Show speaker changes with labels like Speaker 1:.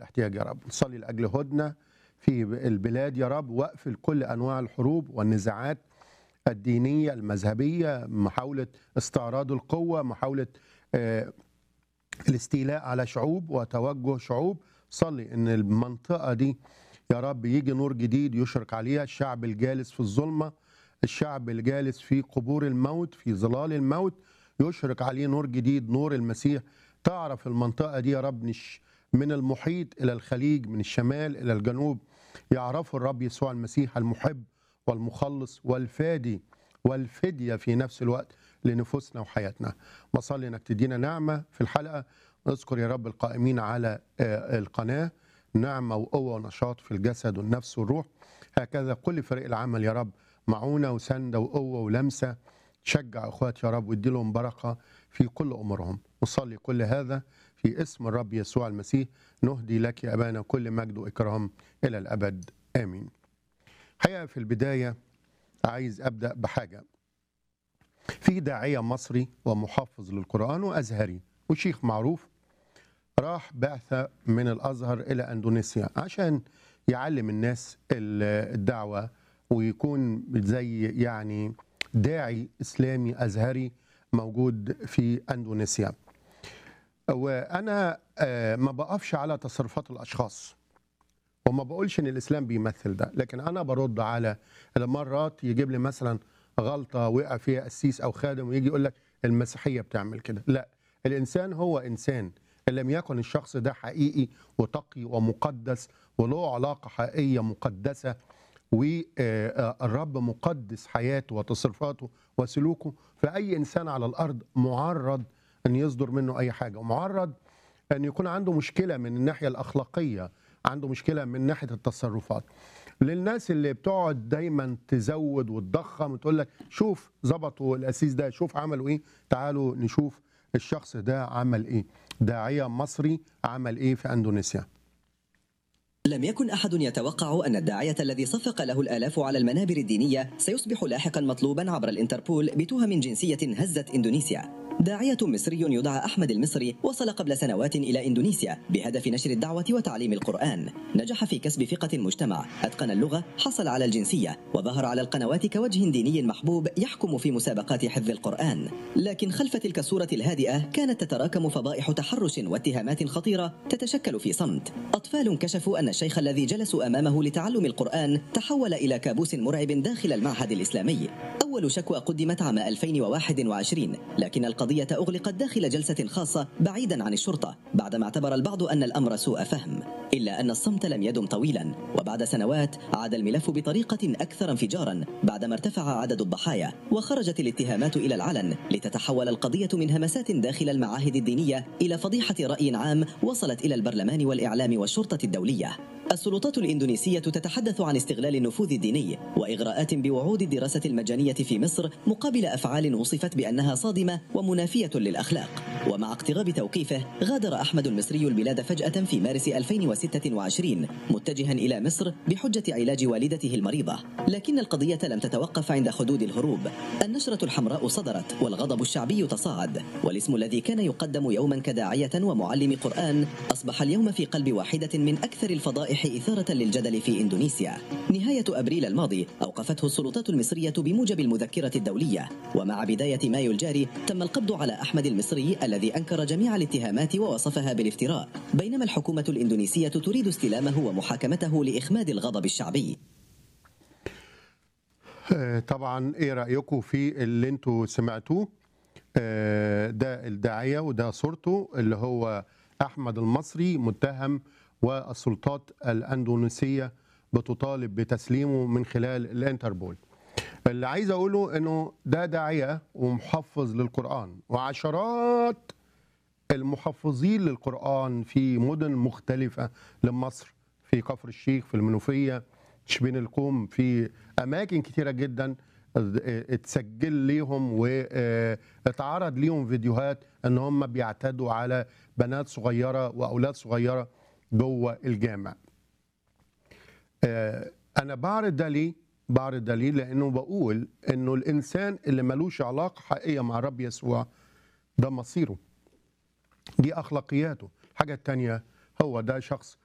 Speaker 1: الاحتياج يا رب نصلي لاجل هدنه في البلاد يا رب واقفل كل انواع الحروب والنزاعات الدينيه المذهبيه محاوله استعراض القوه محاوله آه، الاستيلاء على شعوب وتوجه شعوب صلي ان المنطقه دي يا رب يجي نور جديد يشرق عليها الشعب الجالس في الظلمه الشعب الجالس في قبور الموت في ظلال الموت يشرق عليه نور جديد نور المسيح تعرف المنطقه دي يا رب نش- من المحيط الى الخليج من الشمال الى الجنوب يعرفوا الرب يسوع المسيح المحب والمخلص والفادي والفديه في نفس الوقت لنفوسنا وحياتنا بصلي انك تدينا نعمه في الحلقه نذكر يا رب القائمين على آه، القناه نعمه وقوه ونشاط في الجسد والنفس والروح هكذا كل فريق العمل يا رب معونه وسنده وقوه ولمسه شجع اخواتي يا رب وادي لهم بركه في كل امورهم نصلي كل هذا في اسم الرب يسوع المسيح نهدي لك يا ابانا كل مجد واكرام الى الابد امين. حقيقه في البدايه عايز ابدا بحاجه. في داعيه مصري ومحفظ للقران وازهري وشيخ معروف راح بعثه من الازهر الى اندونيسيا عشان يعلم الناس ال- الدعوه ويكون زي يعني داعي اسلامي ازهري موجود في اندونيسيا. وانا آه، ما بقفش على تصرفات الاشخاص وما بقولش ان الاسلام بيمثل ده لكن انا برد على المرات يجيب لي مثلا غلطه وقع فيها قسيس او خادم ويجي يقول لك المسيحيه بتعمل كده لا الانسان هو انسان ان لم يكن الشخص ده حقيقي وتقي ومقدس وله علاقه حقيقيه مقدسه والرب مقدس حياته وتصرفاته وسلوكه فاي انسان على الارض معرض ان يصدر منه اي حاجه ومعرض ان يكون عنده مشكله من الناحيه الاخلاقيه عنده مشكله من ناحيه التصرفات للناس اللي بتقعد دايما تزود وتضخم وتقول لك شوف ظبطوا الاسيس ده شوف عملوا ايه تعالوا نشوف الشخص ده عمل ايه داعيه مصري عمل ايه في اندونيسيا
Speaker 2: لم يكن أحد يتوقع أن الداعية الذي صفق له الآلاف على المنابر الدينية سيصبح لاحقا مطلوبا عبر الانتربول بتهم جنسية هزت إندونيسيا داعية مصري يدعى أحمد المصري وصل قبل سنوات إلى إندونيسيا بهدف نشر الدعوة وتعليم القرآن نجح في كسب ثقة المجتمع أتقن اللغة حصل على الجنسية وظهر على القنوات كوجه ديني محبوب يحكم في مسابقات حفظ القرآن لكن خلف تلك الصورة الهادئة كانت تتراكم فضائح تحرش واتهامات خطيرة تتشكل في صمت أطفال كشفوا أن الشيخ الذي جلسوا أمامه لتعلم القرآن تحول إلى كابوس مرعب داخل المعهد الإسلامي أول شكوى قدمت عام 2021 لكن القضية أغلقت داخل جلسة خاصة بعيدا عن الشرطة بعدما اعتبر البعض أن الأمر سوء فهم إلا أن الصمت لم يدم طويلا وبعد سنوات عاد الملف بطريقة أكثر انفجارا بعدما ارتفع عدد الضحايا وخرجت الاتهامات إلى العلن لتتحول القضية من همسات داخل المعاهد الدينية إلى فضيحة رأي عام وصلت إلى البرلمان والإعلام والشرطة الدولية السلطات الإندونيسية تتحدث عن استغلال النفوذ الديني وإغراءات بوعود الدراسة المجانية في مصر مقابل أفعال وصفت بأنها صادمة ومنافية للأخلاق ومع اقتراب توقيفه غادر أحمد المصري البلاد فجأة في مارس 2026 متجها إلى مصر بحجة علاج والدته المريضة لكن القضية لم تتوقف عند حدود الهروب النشرة الحمراء صدرت والغضب الشعبي تصاعد والاسم الذي كان يقدم يوما كداعية ومعلم قرآن أصبح اليوم في قلب واحدة من أكثر الفضائح إثارة للجدل في إندونيسيا نهاية أبريل الماضي أوقفته السلطات المصرية بموجب المذكرة الدولية ومع بداية مايو الجاري تم القبض على أحمد المصري الذي أنكر جميع الاتهامات ووصفها بالافتراء بينما الحكومة الإندونيسية تريد استلامه ومحاكمته لإخماد الغضب الشعبي
Speaker 1: آه، طبعا ايه رايكم في اللي انتوا سمعتوه آه، ده الداعيه وده صورته اللي هو احمد المصري متهم والسلطات الاندونيسيه بتطالب بتسليمه من خلال الانتربول اللي عايز اقوله انه ده داعيه ومحفظ للقران وعشرات المحفظين للقرآن في مدن مختلفة لمصر في كفر الشيخ في المنوفية شبين القوم في أماكن كتيرة جدا اتسجل ليهم واتعرض ليهم فيديوهات ان هم بيعتدوا على بنات صغيرة واولاد صغيرة جوه الجامع آه، انا بعرض ده ليه بعرض ده ليه لانه بقول انه الانسان اللي ملوش علاقة حقيقية مع الرب يسوع ده مصيره دي اخلاقياته الحاجه الثانيه هو ده شخص